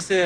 business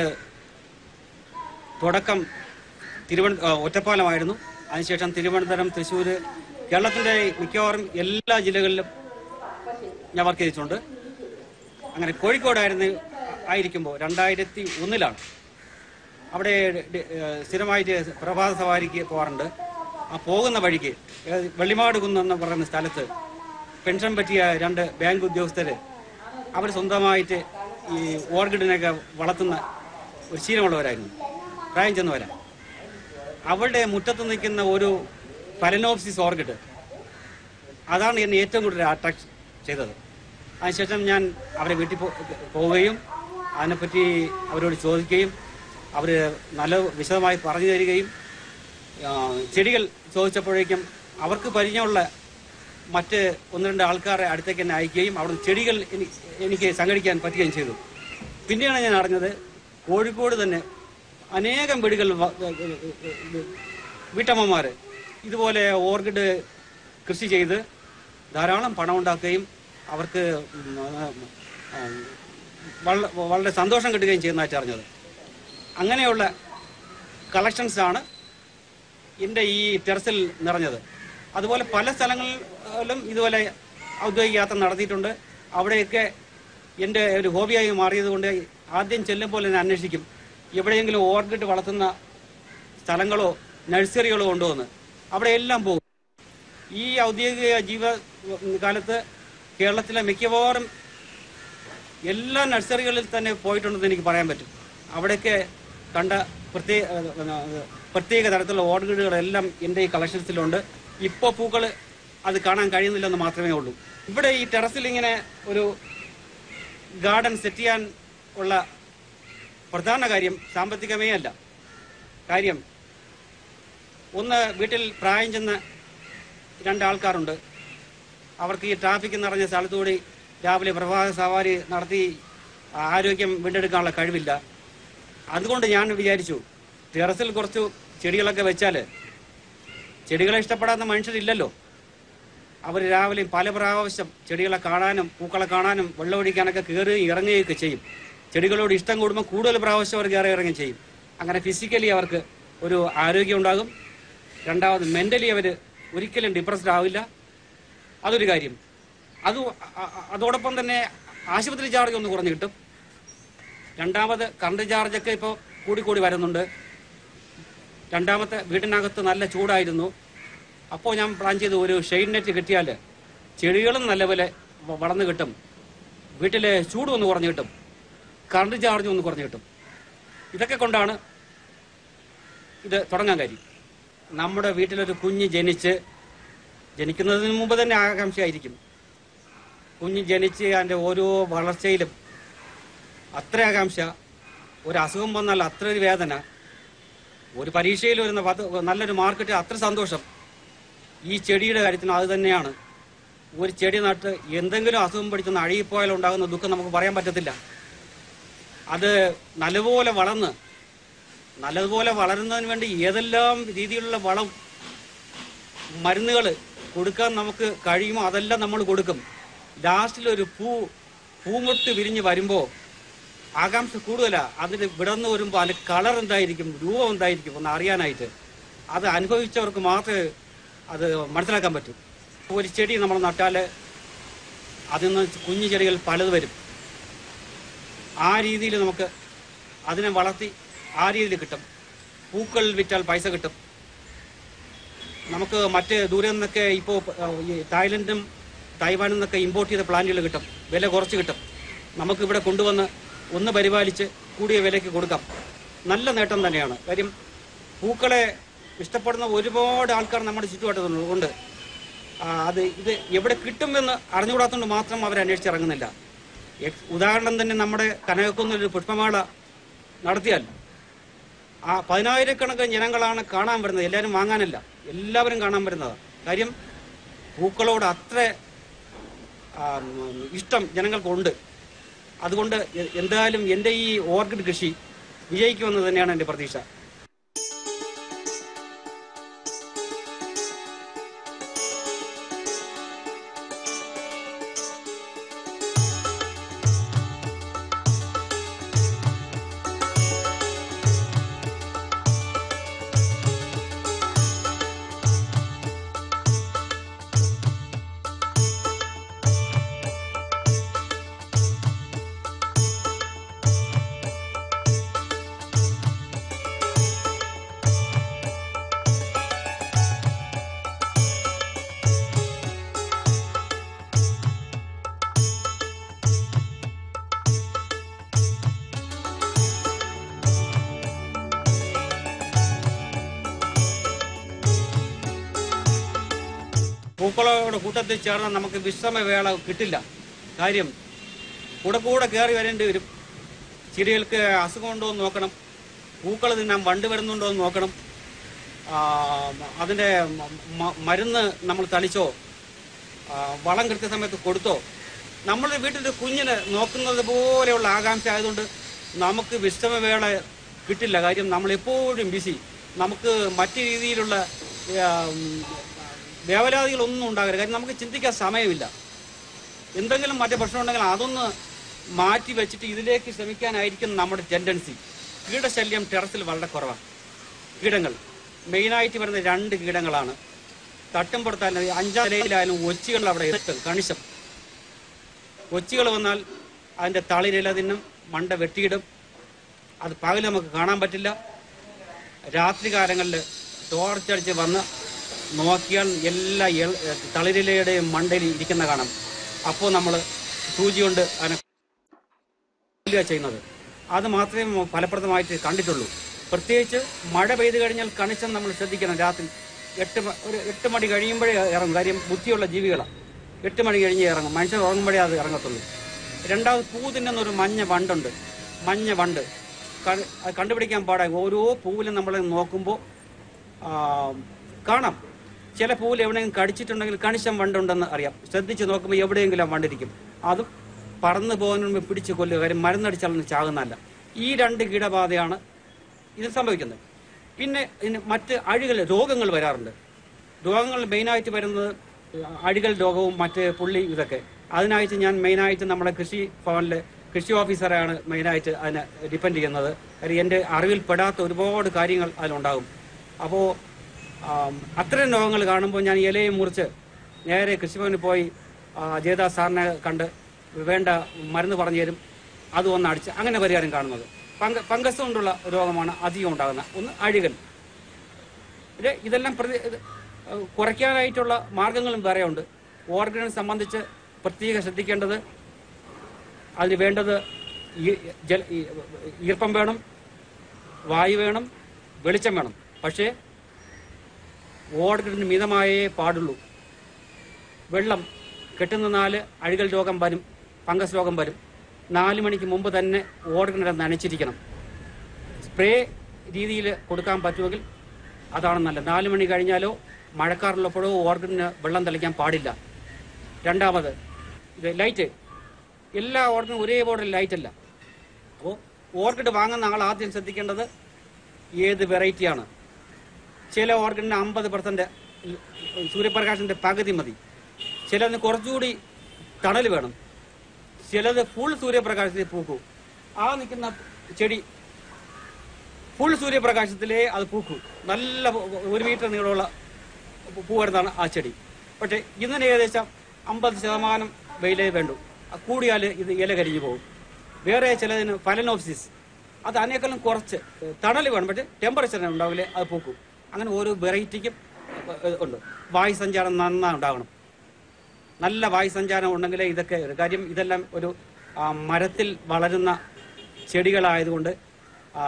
തുടക്കം തിരുവന ആ, ഒറ്റപ്പാലമായിരുന്നു അതിനുശേഷം തിരുവനന്തപുരം തൃശ്ശൂർ കേരളത്തിൻ്റെ മിക്കവാറും എല്ലാ ജില്ലകളിലും ഞാൻ വർക്ക് ചെയ്തിട്ടുണ്ട് അങ്ങനെ കോഴിക്കോടായിരുന്നു ആയിരിക്കുമ്പോൾ രണ്ടായിരത്തി ഒന്നിലാണ് അവിടെ ഡി- ഏഹ് സ്ഥിരമായിട്ട് പ്രഭാത സവാരിക്ക് പോകാറുണ്ട് ആ പോകുന്ന വഴിക്ക് ഏഹ് വെള്ളിമാട് കുന്നെന്ന് പറയുന്ന സ്ഥലത്ത് പെൻഷൻ പറ്റിയ രണ്ട് ബാങ്ക് ഉദ്യോഗസ്ഥര് അവർ സ്വന്തമായിട്ട് ഈ ഓർക്കിഡിനൊക്കെ വളർത്തുന്ന ഒരു ശീലമുള്ളവരായിരുന്നു പ്രായം ചെന്നവരാ അവരുടെ മുറ്റത്ത് നിൽക്കുന്ന ഒരു ഫലനോപ്സിസ് ഓർക്കിഡ് അതാണ് എന്നെ ഏറ്റവും കൂടുതൽ അട്രാക്ട് ചെയ്തത് അതിനുശേഷം ഞാൻ അവരെ വീട്ടിൽ പോ- പോവുകയും അതിനെപ്പറ്റി അവരോട് ചോദിക്കുകയും അവർ നല്ല വിശദമായി പറഞ്ഞു തരികയും ആ, ചെടികൾ ചോദിച്ചപ്പോഴേക്കും അവർക്ക് പരിചയമുള്ള മറ്റ് ഒന്ന് രണ്ട് ആൾക്കാരെ അടുത്തേക്ക് എന്നെ അയക്കുകയും അവിടെ ചെടികൾ എനി- എനിക്ക് സംഘടിക്കാൻ പറ്റുകയും ചെയ്തു പിന്നെയാണ് ഞാൻ അറിഞ്ഞത് കോഴിക്കോട് തന്നെ അനേകം വീടുകൾ വ- വീട്ടമ്മമാർ ഇതുപോലെ ഓർക്കിഡ് കൃഷി ചെയ്ത് ധാരാളം പണം ഉണ്ടാക്കുകയും അവർക്ക് ഉം, ആ, വള- വളരെ സന്തോഷം കിട്ടുകയും ചെയ്യുന്നതായിട്ട് അറിഞ്ഞത് അങ്ങനെയുള്ള കളക്ഷൻസ് ആണ് എൻ്റെ ഈ ടെറസിൽ നിറഞ്ഞത് അതുപോലെ പല സ്ഥലങ്ങളിലും ഇതുപോലെ ഔദ്യോഗിക യാത്ര നടത്തിയിട്ടുണ്ട് അവിടെയൊക്കെ എൻ്റെ ഒരു ഹോബിയായി മാറിയത് കൊണ്ട് ആദ്യം ചെല്ലുമ്പോൾ ഞാൻ അന്വേഷിക്കും എവിടെയെങ്കിലും ഓർക്കിഡ് വളർത്തുന്ന സ്ഥലങ്ങളോ നഴ്സറികളോ ഉണ്ടോ എന്ന് അവിടെ എല്ലാം പോകും ഈ ഔദ്യോഗിക ജീവ കാലത്ത് കേരളത്തിലെ മിക്കവാറും എല്ലാ നഴ്സറികളിൽ തന്നെ പോയിട്ടുണ്ടെന്ന് എനിക്ക് പറയാൻ പറ്റും അവിടെയൊക്കെ കണ്ട പ്രത്യേക പ്രത്യേക തരത്തിലുള്ള ഓർക്കിഡുകളെല്ലാം എൻ്റെ ഈ കളക്ഷൻസിലുണ്ട് ഇപ്പോൾ പൂക്കൾ അത് കാണാൻ കഴിയുന്നില്ലെന്ന് മാത്രമേ ഉള്ളൂ ഇവിടെ ഈ ടെറസിൽ ഇങ്ങനെ ഒരു ഗാർഡൻ സെറ്റ് ചെയ്യാൻ ഉള്ള പ്രധാന കാര്യം സാമ്പത്തികമേ അല്ല കാര്യം ഒന്ന് വീട്ടിൽ പ്രായം ചെന്ന രണ്ടാൾക്കാരുണ്ട് അവർക്ക് ഈ ട്രാഫിക് നിറഞ്ഞ സ്ഥലത്തുകൂടി രാവിലെ പ്രഭാത സവാരി നടത്തി ആരോഗ്യം വീണ്ടെടുക്കാനുള്ള കഴിവില്ല അതുകൊണ്ട് ഞാൻ വിചാരിച്ചു ടെറസിൽ കുറച്ച് ചെടികളൊക്കെ വെച്ചാൽ ചെടികളെ ഇഷ്ടപ്പെടാത്ത മനുഷ്യരില്ലല്ലോ അവർ രാവിലെ പല പ്രാവശ്യം ചെടികളെ കാണാനും പൂക്കളെ കാണാനും വെള്ളമൊഴിക്കാനൊക്കെ കയറുകയും ഇറങ്ങുകയൊക്കെ ചെയ്യും ചെടികളോട് ഇഷ്ടം കൂടുമ്പോൾ കൂടുതൽ പ്രാവശ്യം അവർ കയറി ഇറങ്ങുകയും ചെയ്യും അങ്ങനെ ഫിസിക്കലി അവർക്ക് ഒരു ആരോഗ്യം ഉണ്ടാകും രണ്ടാമത് മെന്റലി അവർ ഒരിക്കലും ഡിപ്രസ്ഡ് ആവില്ല അതൊരു കാര്യം അത് അ- അ- അതോടൊപ്പം തന്നെ ആശുപത്രി ചാർജ് ഒന്ന് കുറഞ്ഞു കിട്ടും രണ്ടാമത് കറണ്ട് ചാർജൊക്കെ ഇപ്പോൾ കൂടിക്കൂടി വരുന്നുണ്ട് രണ്ടാമത്തെ വീട്ടിനകത്ത് നല്ല ചൂടായിരുന്നു അപ്പോൾ ഞാൻ പ്ലാൻ ചെയ്ത് ഒരു ഷെയ്ഡ് നെറ്റ് കിട്ടിയാൽ ചെടികളും നല്ലപോലെ വ- വളർന്നു കിട്ടും വീട്ടിലെ ചൂടും ഒന്ന് കുറഞ്ഞു കിട്ടും കറണ്ട് ചാർജും ഒന്ന് കുറഞ്ഞു കിട്ടും ഇതൊക്കെ കൊണ്ടാണ് ഇത് തുടങ്ങാൻ കാര്യം നമ്മുടെ വീട്ടിലൊരു കുഞ്ഞ് ജനിച്ച് ജനിക്കുന്നതിന് മുമ്പ് തന്നെ ആകാംക്ഷയായിരിക്കും കുഞ്ഞ് ജനിച്ച് അതിൻ്റെ ഓരോ വളർച്ചയിലും അത്ര ആകാംക്ഷ ഒരു അസുഖം വന്നാൽ അത്ര ഒരു വേദന ഒരു പരീക്ഷയിൽ വരുന്ന പത്ത് നല്ലൊരു മാർക്കറ്റ് അത്ര സന്തോഷം ഈ ചെടിയുടെ കാര്യത്തിനും അത് തന്നെയാണ് ഒരു ചെടി നട്ട് എന്തെങ്കിലും അസുഖം പിടിച്ചൊന്ന് അഴുകിപ്പോയാൽ ഉണ്ടാകുന്ന ദുഃഖം നമുക്ക് പറയാൻ പറ്റത്തില്ല അത് നല്ലപോലെ വളർന്ന് നല്ലതുപോലെ വളരുന്നതിന് വേണ്ടി ഏതെല്ലാം രീതിയിലുള്ള വളം മരുന്നുകൾ കൊടുക്കാൻ നമുക്ക് കഴിയുമോ അതെല്ലാം നമ്മൾ കൊടുക്കും ലാസ്റ്റിൽ ഒരു പൂ പൂമൊട്ട് വിരിഞ്ഞ് വരുമ്പോൾ ആകാംക്ഷ കൂടുതലാ അതിന് വിടർന്നു വരുമ്പോൾ അതിന് കളർ എന്തായിരിക്കും രൂപം എന്തായിരിക്കും ഒന്ന് അറിയാനായിട്ട് അത് അനുഭവിച്ചവർക്ക് മാത്രമേ അത് മനസ്സിലാക്കാൻ പറ്റൂ ഒരു ചെടി നമ്മൾ നട്ടാൽ അതിൽ നിന്ന് കുഞ്ഞു ചെടികൾ പലത് വരും ആ രീതിയിൽ നമുക്ക് അതിനെ വളർത്തി ആ രീതിയിൽ കിട്ടും പൂക്കൾ വിറ്റാൽ പൈസ കിട്ടും നമുക്ക് മറ്റ് ദൂരെ നിന്നൊക്കെ ഇപ്പോൾ ഈ തായ്ലൻഡും തായ്വാനിൽ നിന്നൊക്കെ ഇമ്പോർട്ട് ചെയ്ത പ്ലാന്റുകൾ കിട്ടും വില കുറച്ച് കിട്ടും നമുക്ക് ഇവിടെ കൊണ്ടുവന്ന് ഒന്ന് പരിപാലിച്ച് കൂടിയ വിലയ്ക്ക് കൊടുക്കാം നല്ല നേട്ടം തന്നെയാണ് കാര്യം പൂക്കളെ ഇഷ്ടപ്പെടുന്ന ഒരുപാട് ആൾക്കാർ നമ്മുടെ ചുറ്റുവട്ടത്തുണ്ട് ഉണ്ട് ആ, അത് ഇത് എവിടെ കിട്ടുമെന്ന് അറിഞ്ഞുകൂടാത്തതുകൊണ്ട് മാത്രം അവർ അന്വേഷിച്ചിറങ്ങുന്നില്ല എക്സ്- ഉദാഹരണം തന്നെ നമ്മുടെ കനകക്കുന്നിൽ ഒരു പുഷ്പമേള നടത്തിയാൽ ആ പതിനായിരക്കണക്കിന് ജനങ്ങളാണ് കാണാൻ വരുന്നത് എല്ലാവരും വാങ്ങാനല്ല എല്ലാവരും കാണാൻ വരുന്നതാണ് കാര്യം പൂക്കളോട് അത്ര ആ, ഉം, ഇഷ്ടം ജനങ്ങൾക്കുണ്ട് അതുകൊണ്ട് എ- എന്തായാലും എൻ്റെ ഈ ഓർക്കിഡ് കൃഷി വിജയിക്കുമെന്ന് തന്നെയാണ് എൻ്റെ പ്രതീക്ഷ പൂക്കളോട് കൂട്ടത്തിൽ ചേർന്നാൽ നമുക്ക് വിശ്രമവേള കിട്ടില്ല കാര്യം കൂടെ കൂടെ കയറി വരേണ്ടി വരും ചെടികൾക്ക് അസുഖമുണ്ടോ എന്ന് നോക്കണം പൂക്കൾ തിന്നാൻ വണ്ട് വരുന്നുണ്ടോ എന്ന് നോക്കണം ആ, അതിൻ്റെ മ- മ- മരുന്ന് നമ്മൾ തളിച്ചോ ആ, വളം കൃത്യസമയത്ത് കൊടുത്തോ നമ്മുടെ വീട്ടിൽ കുഞ്ഞിന് നോക്കുന്നത് പോലെയുള്ള ആകാംക്ഷ ആയതുകൊണ്ട് നമുക്ക് വിശ്രമവേള കിട്ടില്ല കാര്യം നമ്മൾ എപ്പോഴും ബിസി നമുക്ക് മറ്റു രീതിയിലുള്ള ആ, ഉം, വേവലാതികളൊന്നും ഉണ്ടാകരുത് കാര്യം നമുക്ക് ചിന്തിക്കാൻ സമയമില്ല എന്തെങ്കിലും മറ്റേ പ്രശ്നം ഉണ്ടെങ്കിൽ അതൊന്ന് മാറ്റി വെച്ചിട്ട് ഇതിലേക്ക് ശ്രമിക്കാനായിരിക്കും നമ്മുടെ ടെൻഡൻസി കീടശല്യം ടെറസിൽ വളരെ കുറവാണ് കീടങ്ങൾ മെയിനായിട്ട് വരുന്ന രണ്ട് കീടങ്ങളാണ് തട്ടുംപുറത്താൻ അഞ്ചാം നിലയിലായാലും ഒച്ചികൾ അവിടെ എത്തും കണിശം ഒച്ചികൾ വന്നാൽ അതിൻ്റെ തളിരില തിന്നും മണ്ട വെട്ടിയിടും അത് പകൽ നമുക്ക് കാണാൻ പറ്റില്ല രാത്രി കാലങ്ങളിൽ ടോർച്ചടിച്ച് വന്ന് നോക്കിയാൽ എല്ലാ എൾ- തളിരിലയുടെയും മണ്ടയിൽ ഇരിക്കുന്ന കാണാം അപ്പോൾ നമ്മൾ സൂചി കൊണ്ട് അതിനെ കൊല്ലുക ചെയ്യുന്നത് അത് മാത്രമേ ഫലപ്രദമായിട്ട് കണ്ടിട്ടുള്ളൂ പ്രത്യേകിച്ച് മഴ പെയ്തു കഴിഞ്ഞാൽ കണിച്ചം നമ്മൾ ശ്രദ്ധിക്കണം രാത്രി എട്ട് മ- ഒരു എട്ട് മണി കഴിയുമ്പോഴേ ഇറങ്ങും കാര്യം ബുദ്ധിയുള്ള ജീവികളാണ് എട്ട് മണി കഴിഞ്ഞ് ഇറങ്ങും മനുഷ്യർ ഉറങ്ങുമ്പോഴേ അത് ഇറങ്ങത്തുള്ളൂ രണ്ടാമത് പൂ തിന്നുന്ന ഒരു മഞ്ഞ വണ്ടുണ്ട് മഞ്ഞ വണ്ട് ക- അത് കണ്ടുപിടിക്കാൻ പാടായി ഓരോ പൂവിലും നമ്മൾ നോക്കുമ്പോൾ കാണാം ചില പൂവിൽ എവിടെയെങ്കിലും കടിച്ചിട്ടുണ്ടെങ്കിൽ കണിശം വണ്ടുണ്ടെന്ന് അറിയാം ശ്രദ്ധിച്ച് നോക്കുമ്പോൾ എവിടെയെങ്കിലും ആ വണ്ടിരിക്കും അതും പറന്നു പോകുന്നതിന് മുമ്പ് പിടിച്ച് കൊല്ലുക കാര്യം മരുന്നടിച്ചാലൊന്നും ചാകുന്നതല്ല ഈ രണ്ട് കീടബാധയാണ് ഇത് സംഭവിക്കുന്നത് പിന്നെ ഇതിന് മറ്റ് അഴുകൽ രോഗങ്ങൾ വരാറുണ്ട് രോഗങ്ങൾ മെയിനായിട്ട് വരുന്നത് അഴുകൽ രോഗവും മറ്റ് പുള്ളി ഇതൊക്കെ അതിനായിട്ട് ഞാൻ മെയിനായിട്ട് നമ്മുടെ കൃഷി ഭവനിലെ കൃഷി ഓഫീസറാണ് മെയിനായിട്ട് അതിനെ ഡിപ്പെൻഡ് ചെയ്യുന്നത് കാര്യം എൻ്റെ അറിവിൽപ്പെടാത്ത ഒരുപാട് കാര്യങ്ങൾ അതിലുണ്ടാകും അപ്പോൾ അത്തരം രോഗങ്ങൾ കാണുമ്പോൾ ഞാൻ ഇലയും മുറിച്ച് നേരെ കൃഷിഭവനിൽ പോയി ആ, ജയദാസ് സാറിനെ കണ്ട് വേണ്ട മരുന്ന് പറഞ്ഞു തരും അത് ഒന്ന് അടിച്ച് അങ്ങനെ പരിഹാരം കാണുന്നത് പങ്ക പങ്കസ് കൊണ്ടുള്ള രോഗമാണ് അധികം ഉണ്ടാകുന്നത് ഒന്ന് അഴുകൽ ഇത് ഇതെല്ലാം പ്രതി ഇത് ഏഹ് കുറയ്ക്കാനായിട്ടുള്ള മാർഗങ്ങളും വേറെ ഉണ്ട് ഓർഗനെ സംബന്ധിച്ച് പ്രത്യേകം ശ്രദ്ധിക്കേണ്ടത് അതിന് വേണ്ടത് ഈ ജല ഈ ഈർപ്പം വേണം വായു വേണം വെളിച്ചം വേണം പക്ഷേ ഓർഗന് മിതമായേ പാടുള്ളൂ വെള്ളം കെട്ടുനിന്നാല് അഴുകൽ രോഗം വരും ഫംഗസ് രോഗം വരും നാല് മണിക്ക് മുമ്പ് തന്നെ ഓർഗനെ നനച്ചിരിക്കണം സ്പ്രേ രീതിയിൽ കൊടുക്കാൻ പറ്റുമെങ്കിൽ അതാണ് നല്ലത് നാല് മണി കഴിഞ്ഞാലോ മഴക്കാറുള്ളപ്പോഴോ ഓർഗന് വെള്ളം തളിക്കാൻ പാടില്ല രണ്ടാമത് ഇത് ലൈറ്റ് എല്ലാ ഓർഗനും ഒരേപോലെ ലൈറ്റ് അല്ല അപ്പോൾ ഓർക്കിഡ് വാങ്ങുന്ന ആൾ ആദ്യം ശ്രദ്ധിക്കേണ്ടത് ഏത് വെറൈറ്റിയാണ് ചില ഓർഗനിന് അമ്പത് പെർസെൻറ്റ് സൂര്യപ്രകാശത്തിൻ്റെ പകുതി മതി ചിലതിന് കുറച്ചുകൂടി തണൽ വേണം ചിലത് ഫുൾ സൂര്യപ്രകാശത്തിൽ പൂക്കൂ ആ നിൽക്കുന്ന ചെടി ഫുൾ സൂര്യപ്രകാശത്തിലേ അത് പൂക്കൂ നല്ല പൂ- ഒരു മീറ്റർ നീളമുള്ള പൂ- പൂ വരുന്നതാണ് ആ ചെടി പക്ഷേ ഇതിന് ഏകദേശം അമ്പത് ശതമാനം വെയിലേ വേണ്ടു അത് കൂടിയാൽ ഇത് ഇല കരിഞ്ഞു പോകും വേറെ ചിലതിന് ഫലനോപ്സിസ് അത് അതിനേക്കാളും കുറച്ച് തണൽ വേണം പക്ഷേ ടെമ്പറേച്ചർ ഉണ്ടാവില്ലേ അത് പൂക്കും അങ്ങനെ ഓരോ വെറൈറ്റിക്കും ഏഹ്, ഉണ്ട് വായു സഞ്ചാരം നന്നായി ഉണ്ടാകണം നല്ല വായു സഞ്ചാരം ഉണ്ടെങ്കിലേ ഇതൊക്കെ ഒരു കാര്യം ഇതെല്ലാം ഒരു ആ, മരത്തിൽ വളരുന്ന ചെടികളായതുകൊണ്ട് ആ,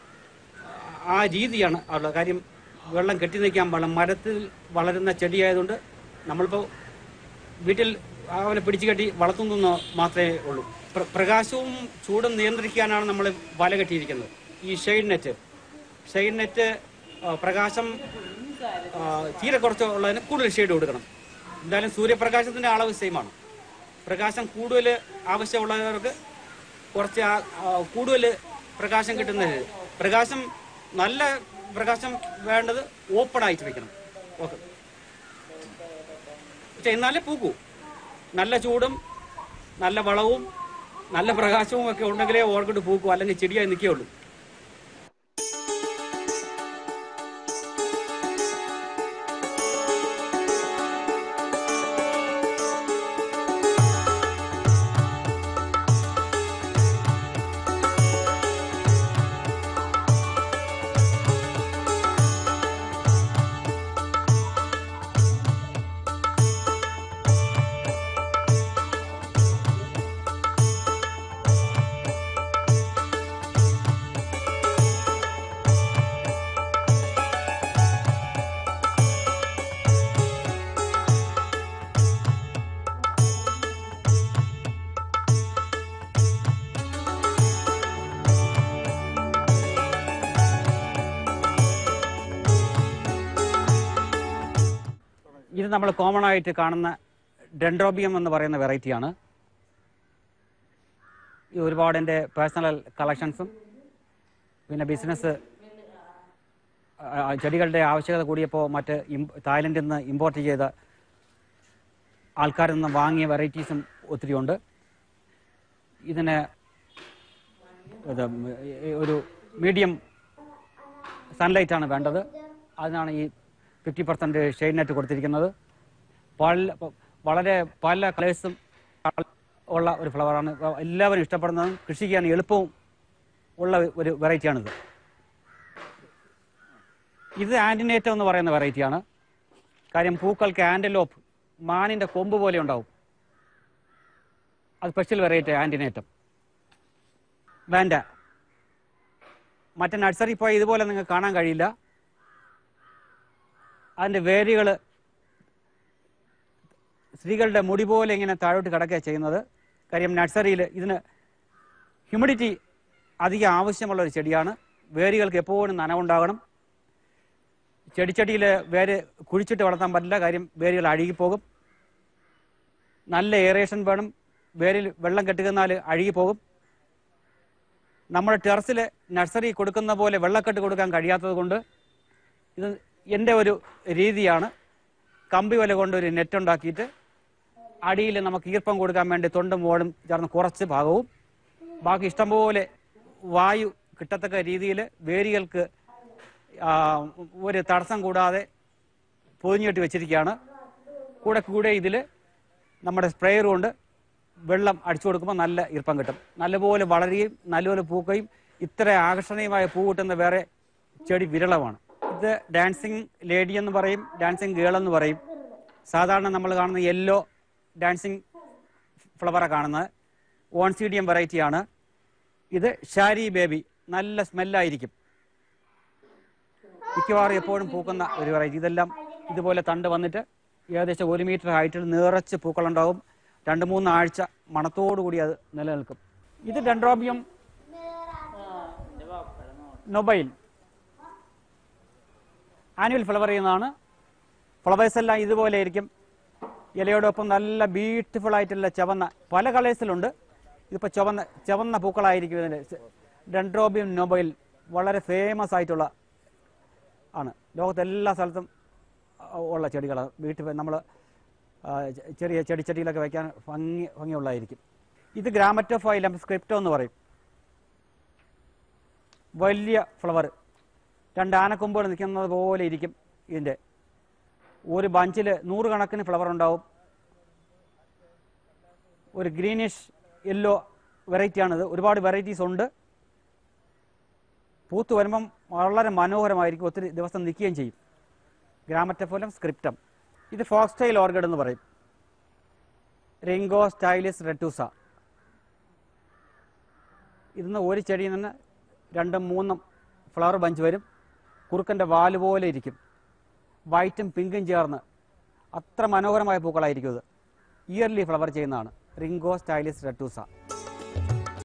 ആ രീതിയാണ് ഉള്ളത് കാര്യം വെള്ളം കെട്ടി നിൽക്കാൻ പാടില്ല മരത്തിൽ വളരുന്ന ചെടിയായതുകൊണ്ട് നമ്മളിപ്പോൾ വീട്ടിൽ അവനെ പിടിച്ചു കെട്ടി വളർത്തുന്നു മാത്രമേ ഉള്ളൂ പ്ര- പ്രകാശവും ചൂടും നിയന്ത്രിക്കാനാണ് നമ്മൾ വല കെട്ടിയിരിക്കുന്നത് ഈ ഷെയ്ഡ് നെറ്റ് ഷെയ്ഡ് നെറ്റ് ആ, പ്രകാശം ആ, തീരെ കുറച്ച് ഉള്ളതിന് കൂടുതൽ ഷെയ്ഡ് കൊടുക്കണം എന്തായാലും സൂര്യപ്രകാശത്തിന്റെ അളവ് സെയിം ആണ് പ്രകാശം കൂടുതൽ ആവശ്യമുള്ളവർക്ക് കുറച്ച് ആ- ആ, കൂടുതൽ പ്രകാശം കിട്ടുന്നത് പ്രകാശം നല്ല പ്രകാശം വേണ്ടത് ഓപ്പൺ ആയിട്ട് വെക്കണം ഓക്കെ പക്ഷെ എന്നാലേ പൂക്കൂ നല്ല ചൂടും നല്ല വളവും നല്ല പ്രകാശവും ഒക്കെ ഉണ്ടെങ്കിലേ ഓർക്കിഡ് പൂക്കൂ അല്ലെങ്കിൽ ചെടിയായി നിൽക്കുകയുള്ളൂ ഇത് നമ്മൾ കോമൺ ആയിട്ട് കാണുന്ന ഡെൻഡ്രോബിയം എന്ന് പറയുന്ന വെറൈറ്റിയാണ് ഈ ഒരുപാട് എൻ്റെ പേഴ്സണൽ കളക്ഷൻസും പിന്നെ ബിസിനസ് ചെടികളുടെ ആവശ്യകത കൂടിയപ്പോൾ മറ്റ് ഇം- തായ്ലൻഡിൽ നിന്ന് ഇമ്പോർട്ട് ചെയ്ത ആൾക്കാരിൽ നിന്ന് വാങ്ങിയ വെറൈറ്റീസും ഒത്തിരി ഉണ്ട് ഇതിന് ഇത് ഒരു മീഡിയം സൺലൈറ്റ് ആണ് വേണ്ടത് അതിനാണ് ഈ ഫിഫ്റ്റി പെർസെൻറ്റ് ഷെയ്ഡ് നെറ്റ് കൊടുത്തിരിക്കുന്നത് പല വളരെ പല കളേഴ്സും ഉള്ള ഒരു ഫ്ലവറാണ് എല്ലാവരും ഇഷ്ടപ്പെടുന്നതും കൃഷി ചെയ്യാൻ എളുപ്പവും ഉള്ള ഒരു വെറൈറ്റിയാണിത് ഇത് ആൻറ്റിനേറ്റം എന്ന് പറയുന്ന വെറൈറ്റിയാണ് കാര്യം പൂക്കൾക്ക് ആൻറ്റലോപ്പ് മാനിൻ്റെ കൊമ്പ് പോലെ ഉണ്ടാവും അത് സ്പെഷ്യൽ വെറൈറ്റി ആൻറ്റിനേറ്റം വേണ്ട മറ്റേ നഴ്സറി പോയി ഇതുപോലെ നിങ്ങൾക്ക് കാണാൻ കഴിയില്ല അതിൻ്റെ വേരുകൾ സ്ത്രീകളുടെ മുടി പോലെ ഇങ്ങനെ താഴോട്ട് കിടക്കുക ചെയ്യുന്നത് കാര്യം നഴ്സറിയിൽ ഇതിന് ഹ്യൂമിഡിറ്റി അധികം ആവശ്യമുള്ള ഒരു ചെടിയാണ് വേരുകൾക്ക് എപ്പോഴും നനവുണ്ടാകണം ചെടിച്ചട്ടിയിൽ വേര് കുഴിച്ചിട്ട് വളർത്താൻ പറ്റില്ല കാര്യം വേരുകൾ അഴുകിപ്പോകും നല്ല എയറേഷൻ വേണം വേരിൽ വെള്ളം കെട്ടുകന്നാൽ അഴുകിപ്പോകും നമ്മുടെ ടെറസിൽ നഴ്സറി കൊടുക്കുന്ന പോലെ വെള്ളക്കെട്ട് കൊടുക്കാൻ കഴിയാത്തത് കൊണ്ട് ഇത് എൻ്റെ ഒരു രീതിയാണ് കമ്പി വല കൊണ്ട് ഒരു നെറ്റ് ഉണ്ടാക്കിയിട്ട് അടിയിൽ നമുക്ക് ഈർപ്പം കൊടുക്കാൻ വേണ്ടി തൊണ്ടും മോടും ചേർന്ന് കുറച്ച് ഭാഗവും ബാക്കി ഇഷ്ടംപോലെ വായു കിട്ടത്തക്ക രീതിയിൽ വേരുകൾക്ക് ആ, ഒരു തടസ്സം കൂടാതെ പൊതിഞ്ഞിട്ട് വെച്ചിരിക്കുകയാണ് കൂടെ കൂടെ ഇതിൽ നമ്മുടെ സ്പ്രേയർ കൊണ്ട് വെള്ളം അടിച്ചു കൊടുക്കുമ്പോൾ നല്ല ഈർപ്പം കിട്ടും നല്ലപോലെ വളരുകയും നല്ലപോലെ പൂക്കുകയും ഇത്ര ആകർഷണീയമായ പൂ കിട്ടുന്ന വേറെ ചെടി വിരളമാണ് ഇത് ഡാൻസിങ് ലേഡി എന്ന് പറയും ഡാൻസിങ് ഗേൾ എന്ന് പറയും സാധാരണ നമ്മൾ കാണുന്ന യെല്ലോ ഡാൻസിങ് ഫ്ലവറാണ് കാണുന്നത് ഓൺസീഡിയം വെറൈറ്റിയാണ് ഇത് ഷാരി ബേബി നല്ല സ്മെല്ലായിരിക്കും മിക്കവാറും എപ്പോഴും പൂക്കുന്ന ഒരു വെറൈറ്റി ഇതെല്ലാം ഇതുപോലെ തണ്ട് വന്നിട്ട് ഏകദേശം ഒരു മീറ്റർ ഹൈറ്റിൽ നിറച്ച് പൂക്കളുണ്ടാവും രണ്ട് മൂന്ന് ആഴ്ച മണത്തോടു കൂടി അത് നിലനിൽക്കും ഇത് ഡെൻഡ്രോബിയം നൊബൈൽ ആനുവൽ ഫ്ലവർ ചെയ്യുന്നതാണ് ഫ്ലവേഴ്സ് എല്ലാം ഇതുപോലെ ആയിരിക്കും ഇലയോടൊപ്പം നല്ല ബ്യൂട്ടിഫുൾ ആയിട്ടുള്ള ചുവന്ന പല കളേഴ്സിലുണ്ട് ഇതിപ്പോൾ ചുവന്ന ചുവന്ന പൂക്കളായിരിക്കും ഇതിൻ്റെ ഡെൻഡ്രോബിയം നൊബൈൽ വളരെ ഫേമസ് ആയിട്ടുള്ള ആണ് ലോകത്തെ എല്ലാ സ്ഥലത്തും ആ, ഉള്ള ചെടികളാണ് വീട്ടിൽ നമ്മൾ ചെറിയ ചെടിച്ചട്ടിയിലൊക്കെ വയ്ക്കാൻ ഭംഗി ഭംഗിയുള്ളതായിരിക്കും ഇത് ഗ്രാമറ്റോഫൈലം സ്ക്രിപ്റ്റോ എന്ന് പറയും വലിയ ഫ്ലവർ രണ്ട് ആനക്കൊമ്പുകൾ നിൽക്കുന്നത് പോലെ ഇരിക്കും ഇതിൻ്റെ ഒരു ബഞ്ചിൽ നൂറുകണക്കിന് ഫ്ലവർ ഉണ്ടാവും ഒരു ഗ്രീനിഷ് യെല്ലോ വെറൈറ്റിയാണിത് ഒരുപാട് വെറൈറ്റീസ് ഉണ്ട് പൂത്ത് വരുമ്പം വളരെ മനോഹരമായിരിക്കും ഒത്തിരി ദിവസം നിൽക്കുകയും ചെയ്യും ഗ്രാമറ്റഫോലം സ്ക്രിപ്റ്റം ഇത് ഫോക്സ് സ്റ്റൈൽ ഓർഗഡ് എന്ന് പറയും റിംഗോ സ്റ്റൈലിസ് റെറ്റൂസ ഇതിന്ന് ഒരു ചെടിയിൽ നിന്ന് രണ്ടും മൂന്നും ഫ്ലവർ ബഞ്ച് വരും കുറുക്കൻ്റെ വാല് പോലെ ഇരിക്കും വൈറ്റും പിങ്കും ചേർന്ന് അത്ര മനോഹരമായ പൂക്കളായിരിക്കും ഇത് ഇയർലി ഫ്ലവർ ചെയ്യുന്നതാണ് റിംഗോ സ്റ്റൈലിസ് റെറ്റൂസ